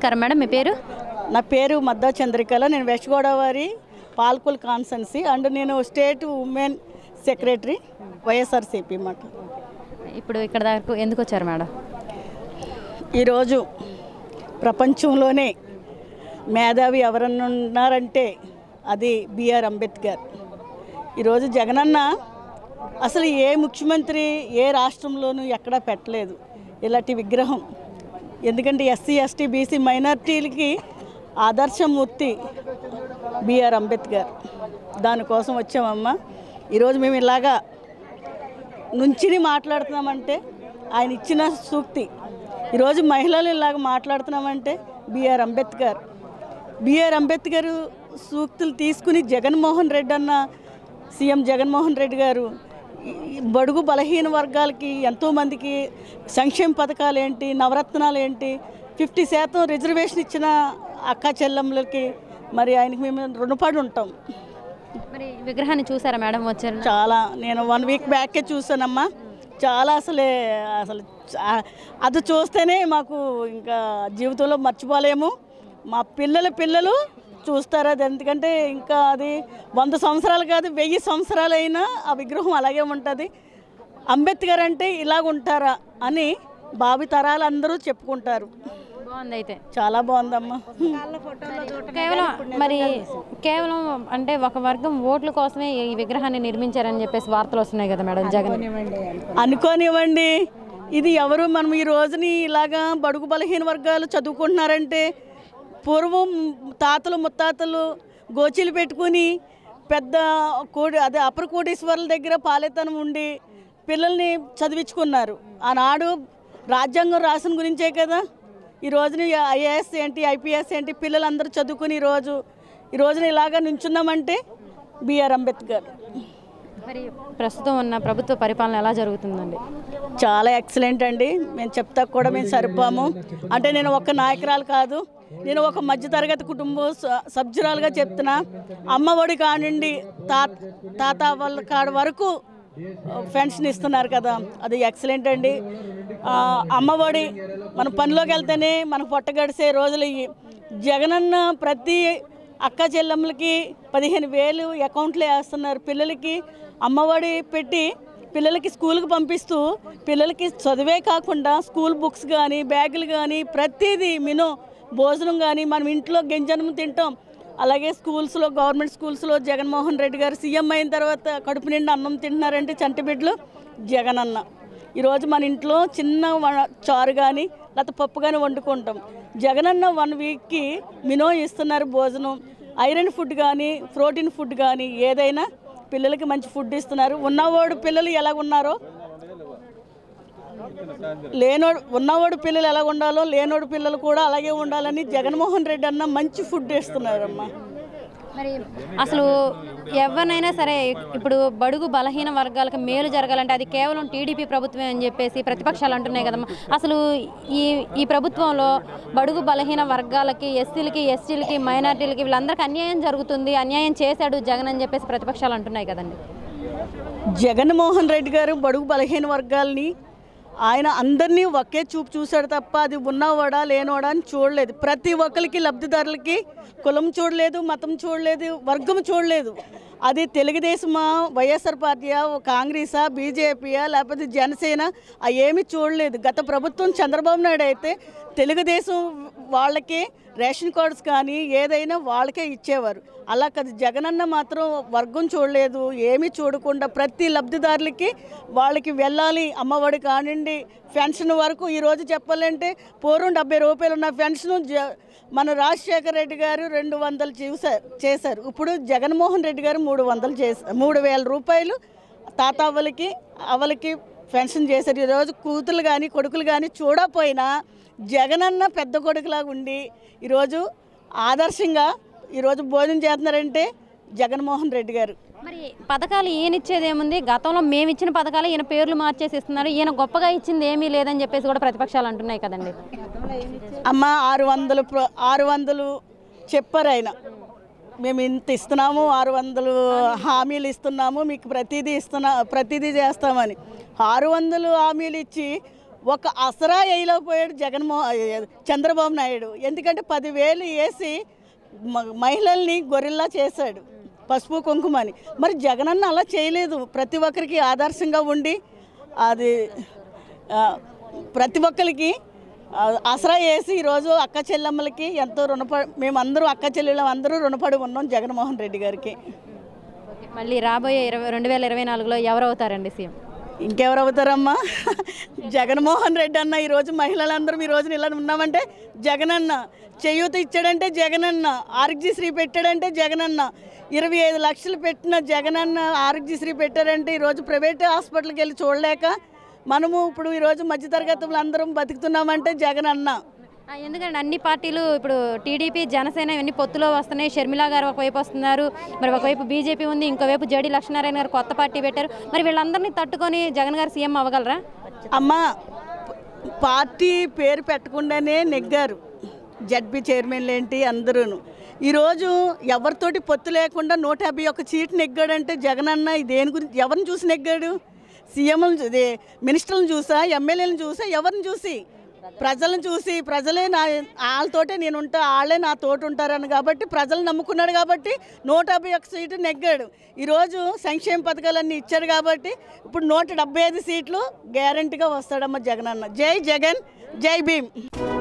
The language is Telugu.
నమస్కారం మేడం మీ పేరు నా పేరు మద్దా చంద్రికల నేను వెస్ట్ గోదావరి పాల్కుల్ కాన్సెన్సీ అండ్ నేను స్టేట్ ఉమెన్ సెక్రటరీ వైఎస్ఆర్సీపీ మాట ఇప్పుడు ఇక్కడ దాకా ఎందుకు వచ్చారు మేడం ఈరోజు ప్రపంచంలోనే మేధావి ఎవరన్నా ఉన్నారంటే అది బిఆర్ అంబేద్కర్ ఈరోజు జగనన్న అసలు ఏ ముఖ్యమంత్రి ఏ రాష్ట్రంలోనూ ఎక్కడా పెట్టలేదు ఇలాంటి విగ్రహం ఎందుకంటే ఎస్సీ ఎస్టీ బీసీ మైనార్టీలకి ఆదర్శమూర్తి బిఆర్ అంబేద్కర్ దానికోసం వచ్చామమ్మా ఈరోజు మేము ఇలాగా నుంచిని మాట్లాడుతున్నామంటే ఆయన ఇచ్చిన సూక్తి ఈరోజు మహిళలు ఇలాగ మాట్లాడుతున్నామంటే బిఆర్ అంబేద్కర్ బిఆర్ అంబేద్కర్ సూక్తులు తీసుకుని జగన్మోహన్ రెడ్డి అన్న సీఎం జగన్మోహన్ రెడ్డి గారు ఈ- ఈ బడుగు బలహీన వర్గాలకి ఎంతోమందికి సంక్షేమ పథకాలు ఏంటి నవరత్నాలు ఏంటి ఫిఫ్టీ శాతం రిజర్వేషన్ ఇచ్చిన అక్క చెల్లెమ్మలకి మరి ఆయనకి మేము రుణపడి ఉంటాం మరి ఈ విగ్రహాన్ని చూసారా మేడం వచ్చారు చాలా నేను వన్ వీక్ బ్యాకే చూసానమ్మా చాలా అసలే అసలు చా- అది చూస్తేనే మాకు ఇంకా జీవితంలో మర్చిపోలేము మా పిల్లల పిల్లలు చూస్తారు అది ఎందుకంటే ఇంకా అది వంద సంవత్సరాలు కాదు వెయ్యి సంవత్సరాలు అయినా ఆ విగ్రహం అలాగే ఉంటుంది అంబేద్కర్ అంటే ఇలాగ ఉంటారా అని భావి తరాలు అందరూ చెప్పుకుంటారు బాగుంది అయితే చాలా బాగుందమ్మా కేవలం మరి కేవలం అంటే ఒక వర్గం ఓట్ల కోసమే ఈ విగ్రహాన్ని నిర్మించారని చెప్పేసి వార్తలు వస్తున్నాయి కదా మేడం జగన్ అనుకోనివ్వండి ఇది ఎవరు మనం ఈ రోజుని ఇలాగా బడుగు బలహీన వర్గాలు చదువుకుంటున్నారంటే పూర్వం తాతలు ముత్తాతలు గోచీలు పెట్టుకుని పెద్ద కోడి అదే అపర కోటేశ్వరుల దగ్గర పాలేతనం ఉండి పిల్లల్ని చదివించుకున్నారు ఆనాడు రాజ్యాంగం రాసిన గురించే కదా ఈ రోజున ఐఏఎస్ ఏంటి ఐపీఎస్ ఏంటి పిల్లలందరూ చదువుకుని ఈరోజు ఈ రోజున ఇలాగా నుంచున్నామంటే బిఆర్ అంబేద్కర్ మరి ప్రస్తుతం ఉన్న ప్రభుత్వ పరిపాలన ఎలా జరుగుతుందండి చాలా ఎక్సలెంట్ అండి మేము చెప్తా కూడా మేము సరిపోము అంటే నేను ఒక నాయకురాలు కాదు నేను ఒక మధ్యతరగతి కుటుంబం స- సభ్యురాలుగా చెప్తున్నా అమ్మఒడి కానివ్వండి తాత తాత వాళ్ళ కాడ వరకు పెన్షన్ ఇస్తున్నారు కదా అది ఎక్సలెంట్ అండి ఆ, అమ్మఒడి మన పనిలోకి వెళ్తేనే మన పొట్ట గడిసే రోజులు ఇవి జగనన్న ప్రతి అక్క చెల్లెమ్మలకి పదిహేను వేలు అకౌంట్లో వేస్తున్నారు పిల్లలకి అమ్మఒడి పెట్టి పిల్లలకి స్కూల్కి పంపిస్తూ పిల్లలకి చదివే కాకుండా స్కూల్ బుక్స్ కానీ బ్యాగులు కానీ ప్రతిదీ మినో భోజనం కానీ మనం ఇంట్లో గింజనం తింటాం అలాగే స్కూల్స్లో గవర్నమెంట్ స్కూల్స్లో జగన్మోహన్ రెడ్డి గారు సీఎం అయిన తర్వాత కడుపు నిండా అన్నం తింటున్నారంటే చంటి బిడ్డలు జగనన్న ఈరోజు మన ఇంట్లో చిన్న వ- చారు కానీ లేకపోతే పప్పు కానీ వండుకుంటాం జగనన్న వన్ వీక్కి మినో ఇస్తున్నారు భోజనం ఐరన్ ఫుడ్ కానీ ప్రోటీన్ ఫుడ్ కానీ ఏదైనా పిల్లలకి మంచి ఫుడ్ ఇస్తున్నారు ఉన్నవాడు పిల్లలు ఎలా ఉన్నారో లేనోడు ఉన్నవాడు పిల్లలు ఎలా ఉండాలో లేనోడు పిల్లలు కూడా అలాగే ఉండాలని జగన్మోహన్ రెడ్డి అన్న మంచి ఫుడ్ ఇస్తున్నారమ్మా మరి అసలు ఎవరినైనా సరే ఇప్పుడు బడుగు బలహీన వర్గాలకు మేలు జరగాలంటే అది కేవలం టీడీపీ ప్రభుత్వమే అని చెప్పేసి ప్రతిపక్షాలు అంటున్నాయి కదమ్మా అసలు ఈ ఈ ప్రభుత్వంలో బడుగు బలహీన వర్గాలకి ఎస్సీలకి ఎస్టీలకి మైనార్టీలకి వీళ్ళందరికీ అన్యాయం జరుగుతుంది అన్యాయం చేశాడు జగన్ అని చెప్పేసి ప్రతిపక్షాలు అంటున్నాయి కదండి జగన్మోహన్ రెడ్డి గారు బడుగు బలహీన వర్గాల్ని ఆయన అందరినీ ఒకే చూపు చూశాడు తప్ప అది ఉన్నవాడా లేనోడా అని చూడలేదు ప్రతి ఒక్కరికి లబ్ధిదారులకి కులం చూడలేదు మతం చూడలేదు వర్గం చూడలేదు అది తెలుగుదేశమా వైఎస్ఆర్ పార్టీయా ఓ కాంగ్రెసా బీజేపీయా లేకపోతే జనసేన ఆ ఏమీ చూడలేదు గత ప్రభుత్వం చంద్రబాబు నాయుడు అయితే తెలుగుదేశం వాళ్ళకి రేషన్ కార్డ్స్ కానీ ఏదైనా వాళ్ళకే ఇచ్చేవారు అలా కాదు జగనన్న మాత్రం వర్గం చూడలేదు ఏమీ చూడకుండా ప్రతి లబ్ధిదారులకి వాళ్ళకి వెళ్ళాలి అమ్మఒడి కానివ్వండి పెన్షన్ వరకు ఈరోజు చెప్పాలంటే పూర్వం డెబ్బై రూపాయలు ఉన్న పెన్షన్ జ మన రాజశేఖర రెడ్డి గారు రెండు వందలు చూసారు చేశారు ఇప్పుడు జగన్మోహన్ రెడ్డి గారు మూడు వందలు చేశారు మూడు వేల రూపాయలు తాత అవ్వలకి అవ్వలకి పెన్షన్ చేశారు ఈరోజు కూతురు కానీ కొడుకులు కానీ చూడకపోయినా జగనన్న పెద్ద కొడుకులాగా ఉండి ఈరోజు ఆదర్శంగా ఈరోజు భోజనం చేస్తున్నారంటే జగన్మోహన్ రెడ్డి గారు మరి పథకాలు ఈయన ఇచ్చేది ఏముంది గతంలో మేము ఇచ్చిన పథకాలు ఈయన పేర్లు మార్చేసి ఇస్తున్నారు ఈయన గొప్పగా ఇచ్చింది ఏమీ లేదని చెప్పేసి కూడా ప్రతిపక్షాలు అంటున్నాయి కదండి అమ్మ ఆరు వందలు ప్ర- ఆరు వందలు చెప్పారు ఆయన మేము ఇంత ఇస్తున్నాము ఆరు వందలు హామీలు ఇస్తున్నాము మీకు ప్రతిదీ ఇస్తున్నా ప్రతిదీ చేస్తామని ఆరు వందలు హామీలు ఇచ్చి ఒక అసరా వేయలేకపోయాడు జగన్మోహన్ చంద్రబాబు నాయుడు ఎందుకంటే పదివేలు వేసి మ- మహిళల్ని గొరిల్లా చేశాడు పసుపు కుంకుమని మరి జగనన్న అలా చేయలేదు ప్రతి ఒక్కరికి ఆదర్శంగా ఉండి అది ఆ, ప్రతి ఒక్కరికి ఆ, ఆసరా వేసి ఈరోజు అక్క చెల్లెమ్మలకి ఎంతో రుణపడి మేమందరూ అక్క చెల్లెళ్ళం అందరూ రుణపడి ఉన్నాం జగన్మోహన్ రెడ్డి గారికి ఓకే. మళ్ళీ రాబోయే ఇరవై రెండు వేల ఇరవై నాలుగులో ఎవరు అవుతారండి సీఎం ఇంకెవరు అవుతారమ్మా జగన్మోహన్ రెడ్డి అన్న ఈరోజు మహిళలందరం ఈ రోజున ఇలా ఉన్నామంటే జగనన్న చేయూత ఇచ్చాడంటే జగనన్న ఆరోగ్యశ్రీ పెట్టాడంటే జగనన్న ఇరవై ఐదు లక్షలు పెట్టిన జగనన్న ఆరోగ్యశ్రీ పెట్టారంటే ఈరోజు ప్రైవేట్ హాస్పిటల్కి వెళ్ళి చూడలేక మనము ఇప్పుడు ఈరోజు మధ్యతరగతులు అందరం బతుకుతున్నామంటే జగనన్న ఆ, ఎందుకంటే అన్ని పార్టీలు ఇప్పుడు టీడీపీ జనసేన ఇవన్నీ పొత్తులో వస్తున్నాయి షర్మిల గారు ఒకవైపు వస్తున్నారు మరి ఒకవైపు బీజేపీ ఉంది ఇంకోవైపు జడి లక్ష్మీనారాయణ గారు కొత్త పార్టీ పెట్టారు మరి వీళ్ళందరినీ తట్టుకొని జగన్ గారు సీఎం అవ్వగలరా అమ్మా పార్టీ పేరు పెట్టకుండానే నెగ్గారు జడ్పీ చైర్మన్లు ఏంటి అందరూను ఈరోజు ఎవరితోటి పొత్తు లేకుండా నూట యాభై ఒక్క సీటు నెగ్గాడంటే జగనన్న దేని గురించి ఎవరిని చూసి నెగ్గాడు సీఎంలను ఇదే మినిస్టర్లను చూసా ఎమ్మెల్యేలను చూసా ఎవరిని చూసి ప్రజలను చూసి ప్రజలే నా వాళ్ళతోటే నేను ఉంటా వాళ్ళే నా తోటి ఉంటారని కాబట్టి ప్రజలు నమ్ముకున్నాడు కాబట్టి నూట యాభై ఒక్క సీటు నెగ్గాడు ఈరోజు సంక్షేమ పథకాలన్నీ ఇచ్చాడు కాబట్టి ఇప్పుడు నూట డెబ్బై ఐదు సీట్లు గ్యారంటీగా వస్తాడమ్మ జగనన్న జై జగన్ జై భీమ్